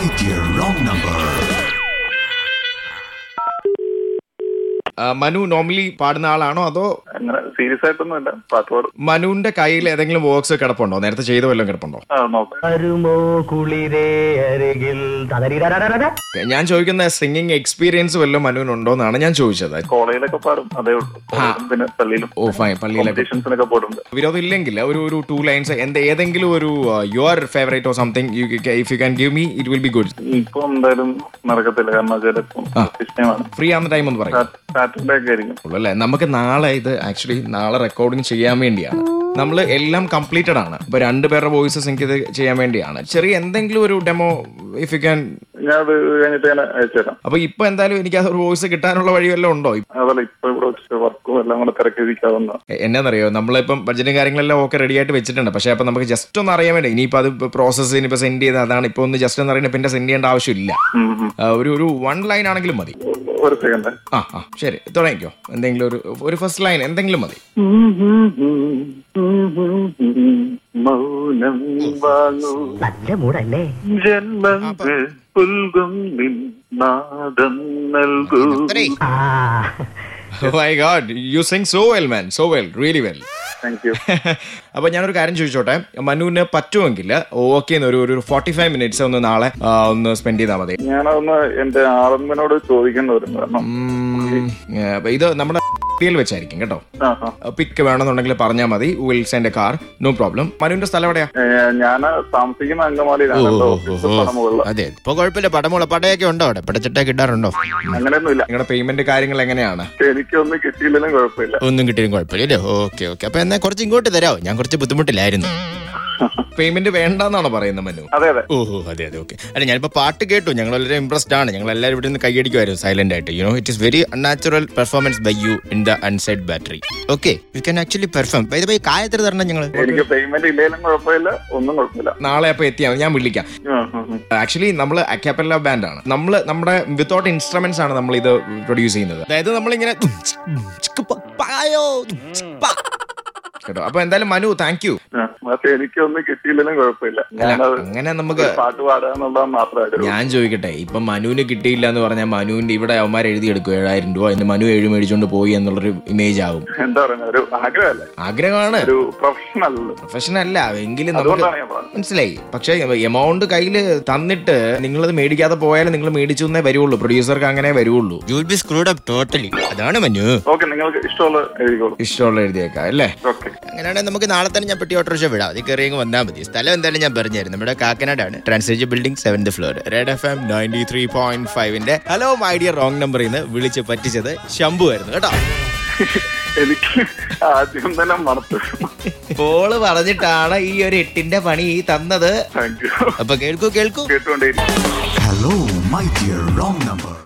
right dear wrong number ആ, Manu normally പാടുന്ന ആളാണോ അതോ അങ്ങനെ സീരിയസ് ആയിട്ടൊന്നും അല്ല പാട്ട് പാടും മനുവിന്റെ കയ്യിൽ ഏതെങ്കിലും വർക്ക്സ് കിടപ്പുണ്ടോ നേരത്തെ ചെയ്ത വല്ലതും കിടപ്പുണ്ടോ ആ നോക്കാം വരുമോ കുളിരേ അരികിൽ തതരിരരരര. ഞാൻ ചോദിക്കുന്ന സിംഗിങ് എക്സ്പീരിയൻസ് വല്ലതും മനുവിനുണ്ടോ എന്നാണ് ഞാൻ ചോദിച്ചത് കോളേജിലൊക്കെ പാടും അതേ ഉള്ളൂ കോളേജിലും പിന്നെ പള്ളിയിലും ഓ ഫൈൻ പള്ളിയിലൊക്കെ കോമ്പറ്റീഷൻസിനൊക്കെ പോയിട്ടുണ്ട് വിരോധം ഇല്ലെങ്കിൽ ഒരു ഒരു ടു ലൈൻസ് എന്ത് ഏതെങ്കിലും ഒരു your favourite or something if you can give me it will be good ഇപ്പൊ എന്തായാലും നടക്കത്തില്ല കാരണം വെച്ചാൽ ഇപ്പം വിഷയമാണ് ഫ്രീ ആവുന്ന ടൈം ഒന്ന് പറയും സാറ്റർഡേ ഒക്കെ ആയിരിക്കും ഉള്ളൂ അല്ലേ നമുക്ക് നാളെ ഇത് ആക്ച്വലി നാളെ റെക്കോർഡിംഗ് ചെയ്യാൻ വേണ്ടിയാണ് നമ്മൾ എല്ലാം കംപ്ലീറ്റഡ് ആണ് ഇപ്പൊ രണ്ടുപേരുടെ വോയിസസ് എനിക്ക് ഇത് ചെയ്യാൻ വേണ്ടിയാണ് ചെറിയ എന്തെങ്കിലും ഒരു ഡെമോ ഇഫ് യു ക്യാൻ ഞാൻ അത് കഴിഞ്ഞിട്ട് ഞാൻ അയച്ചുതരാം അപ്പൊ ഇപ്പൊ എന്തായാലും എനിക്ക് ആ ഒരു വോയിസ് കിട്ടാനുള്ള വഴി വല്ലതും ഉണ്ടോ അതല്ല ഇപ്പൊ ഇവിടെ വെച്ച് വർക്കും എല്ലാം കൂടെ തിരക്കിരിക്കാവുന്ന എ- എന്നാന്നറിയോ നമ്മളിപ്പം ബഡ്ജറ്റും കാര്യങ്ങളെല്ലാം ഒക്കെ റെഡി ആയിട്ട് വെച്ചിട്ടുണ്ട് പക്ഷേ അപ്പൊ നമുക്ക് ജസ്റ്റ് ഒന്ന് അറിയാൻ വേണ്ടി ഇനിയിപ്പോൾ അത് പ്രോസസ്സ് ഇനിയിപ്പോൾ സെൻഡ് ചെയ്ത് അതാണ് ഇപ്പോൾ ഒന്ന് ജസ്റ്റ് ഒന്ന് അറിയണ പിന്നെ സെൻഡ് ചെയ്യേണ്ട ആവശ്യമില്ല ആ, ഒരു ഒരു വൺ ലൈൻ ആണെങ്കിലും മതി ഒരു സെക്കൻഡ് ആ ആ ശരി തുടങ്ങിക്കോ എന്തെങ്കിലും ഒരു ഒരു ഫസ്റ്റ് ലൈൻ എന്തെങ്കിലും മതി മൗനം വാങ്ങൂ നല്ല മൂടല്ലേ ജന്മങ്ങൾ പുൽകും നിൻ നാദം നൽകൂ ആ my God you sing so well man so well really well thank you അപ്പൊ ഞാനൊരു കാര്യം ചോദിച്ചോട്ടെ മനുവിന് പറ്റുമെങ്കിൽ ഓക്കെ ഒരു ഒരു ഫോർട്ടി ഫൈവ് മിനിറ്റ്സ് ഒന്ന് നാളെ ആ, ഒന്ന് സ്പെൻഡ് ചെയ്താൽ മതി ഞാനതൊന്ന് എന്റെ ആറന്മനോട് ചോദിക്കേണ്ടി വരും കാരണം ഉം, ഏ, അപ്പൊ ഇത് നമ്മുടെ ൽ വെച്ചായിരിക്കും കേട്ടോ ആ, ആ. പിക്ക് വേണമെന്നുണ്ടെങ്കിൽ പറഞ്ഞാൽ മതി will send a car no problem മനുവിന്റെ സ്ഥലം എവിടെയാ ഏ, ഞാൻ താമസിക്കുന്ന അങ്കമാലിയിലാണ് എന്റെ ഓഫീസ് പണമുള്ള അതെ ഇപ്പൊ കുഴപ്പമില്ല പടമുള്ള പടയൊക്കെ ഉണ്ടോ അവിടെ പടച്ചിട്ടൊക്കെ ഇടാറുണ്ടോ അങ്ങനെയൊന്നുമില്ല നിങ്ങളുടെ പേയ്മെന്റ് കാര്യങ്ങൾ എങ്ങനെയാണ് എനിക്കൊന്നും കിട്ടിയില്ലെങ്കിലും കുഴപ്പമില്ല ഒന്നും കിട്ടിയും കുഴപ്പമില്ല അല്ലേ ഓക്കെ ഓക്കെ അപ്പൊ എന്നാ കുറച്ച് ഇങ്ങോട്ട് തരാമോ ഞാൻ കുറച്ച് ബുദ്ധിമുട്ടിലായിരുന്നു പേയ്മെന്റ് വേണ്ടെന്നാണോ പറയുന്നത് മനു അതെ അതെ ഓഹോ അതെ അതെ ഓക്കെ അല്ല ഞാനിപ്പോ പാട്ട് കേട്ടു ഞങ്ങൾ വളരെ ഇംപ്രസ്ഡ് ആണ് ഞങ്ങൾ എല്ലാവരും ഇവിടെ നിന്ന് കൈയടിക്കുമായിരുന്നു സൈലന്റ് ആയിട്ട് you know it is very unnatural performance by you in the unsaid battery okay you can actually perform bye bye കായത്ര തരണം ഞങ്ങൾ എനിക്ക് പേയ്മെന്റ് ഇല്ലെങ്കിലും കുഴപ്പമില്ല ഒന്നും കുഴപ്പമില്ല നാളെ അപ്പൊ എത്തിയാൽ മതി ഞാൻ വിളിക്കാം ആ, ആ, ആ. ആക്ച്വലി നമ്മൾ അക്കാപ്പല്ല ബാൻഡ് ആണ് നമ്മൾ നമ്മുടെ വിത്തൗട്ട് ഇൻസ്ട്രുമെന്റ്സ് ആണ് നമ്മൾ ഇത് പ്രൊഡ്യൂസ് ചെയ്യുന്നത് അതായത് നമ്മളിങ്ങനെ തും ചിക്ക് ഉം ചിക്ക് പ പായോ തും ചിക്ക് പ. കേട്ടോ അപ്പൊ എന്തായാലും മനു താങ്ക് യു ആ, പക്ഷെ എനിക്കൊന്നും കിട്ടിയില്ലെങ്കിലും കുഴപ്പമില്ല ഞാനത് അങ്ങനെ നമുക്ക് ഒരു പാട്ട് പാടുക എന്നുള്ളത് മാത്രമായിട്ട് ഞാൻ ചോദിക്കട്ടെ ഇപ്പൊ മനുവിന് കിട്ടിയില്ല എന്ന് പറഞ്ഞാൽ മനുവിന്റെ ഇവിടെ അവന്മാർ എഴുതിയെടുക്കും ഏഴായിരം രൂപ എന്ന് മനു ഏഴ് മേടിച്ചോണ്ട് പോയി എന്നുള്ളൊരു ഇമേജ് ആകും എന്താ പറയുക ഒരു ആഗ്രഹമല്ലേ ആഗ്രഹമാണ് ഒരു പ്രൊഫഷണൽ പ്രൊഫഷൻ അല്ല എങ്കിലും നമുക്ക് അതുകൊണ്ടാണ് ഞാൻ പറഞ്ഞത് മനസ്സിലായി പക്ഷേ എമൗണ്ട് കയ്യിൽ തന്നിട്ട് നിങ്ങളത് മേടിക്കാതെ പോയാലും നിങ്ങൾ മേടിച്ചു എന്നേ വരുള്ളൂ പ്രൊഡ്യൂസർക്ക് അങ്ങനെ വരുള്ളൂ you will be screwed up totally അതാണ് മനു ഓക്കെ നിങ്ങൾക്ക് ഇഷ്ടമുള്ള എഴുതിക്കോളൂ ഇഷ്ടമുള്ള എഴുതിയേക്കാം അല്ലേ ഓക്കെ അങ്ങനെയാണെങ്കിൽ നമുക്ക് നാളെ തന്നെ ഞാൻ പെട്ടി ഓട്ടോറിക്ഷ വിടാം അതിൽ കയറി അങ്ങ് വന്നാൽ മതി സ്ഥലം എന്തായാലും ഞാൻ പറഞ്ഞുതരും നമ്മുടെ കാക്കനാടാണ് ട്രാൻസ്ലേജ് building seventh floor Red F M ninety three point ഫൈവിന്റെ ഹലോ മൈ ഡിയർ റോങ് നമ്പറിൽ നിന്ന് വിളിച്ച് പറ്റിച്ചത് ശംഭു ആയിരുന്നു കേട്ടോ എനിക്ക് ആദ്യം തന്നെ മറത്തു പോള് പറഞ്ഞിട്ടാണ് ഈ ഒരു എട്ടിന്റെ പണി തന്നത് താങ്ക് യു അപ്പൊ കേൾക്കൂ കേൾക്കൂ കേട്ടുകൊണ്ടേയിരിക്കും hello my dear wrong number